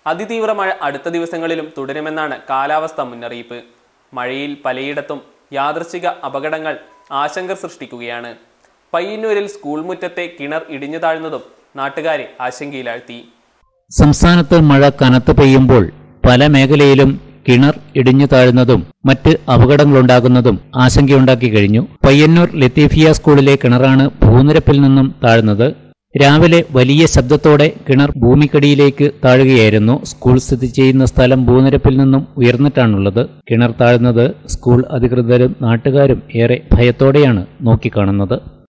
അതിതീവ്ര മഴ അടുത്ത ദിവസങ്ങളിലും തുടരുമെന്നാണ് കാലാവസ്ഥാ മുന്നറിയിപ്പ് മഴയിൽ പലയിടത്തും യാദൃശ്ചിക അപകടങ്ങൾ ആശങ്ക സൃഷ്ടിക്കുകയാണ് പയ്യന്നൂരിൽ സ്കൂൾ മുറ്റത്തെ കിണർ ഇടിഞ്ഞു താഴ്ന്നതും നാട്ടുകാരെ ആശങ്കയിലാഴ്ത്തി സംസ്ഥാനത്ത് മഴ കനത്ത് പെയ്യുമ്പോൾ പല മേഖലയിലും കിണർ ഇടിഞ്ഞു താഴുന്നതും മറ്റ് അപകടങ്ങളുണ്ടാകുന്നതും ആശങ്കയുണ്ടാക്കി കഴിഞ്ഞു പയ്യന്നൂർ ലത്തീഫിയ സ്കൂളിലെ കിണറാണ് ഭൂനിരപ്പിൽ നിന്നും താഴ്ന്നത് രാവിലെ വലിയ ശബ്ദത്തോടെ കിണർ ഭൂമിക്കടിയിലേക്ക് താഴുകയായിരുന്നു സ്കൂൾ സ്ഥിതി ചെയ്യുന്ന സ്ഥലം ഭൂനിരപ്പിൽ നിന്നും ഉയർന്നിട്ടാണുള്ളത് കിണർ താഴ്ന്നത് സ്കൂൾ അധികൃതരും നാട്ടുകാരും ഏറെ ഭയത്തോടെയാണ് നോക്കിക്കാണുന്നത്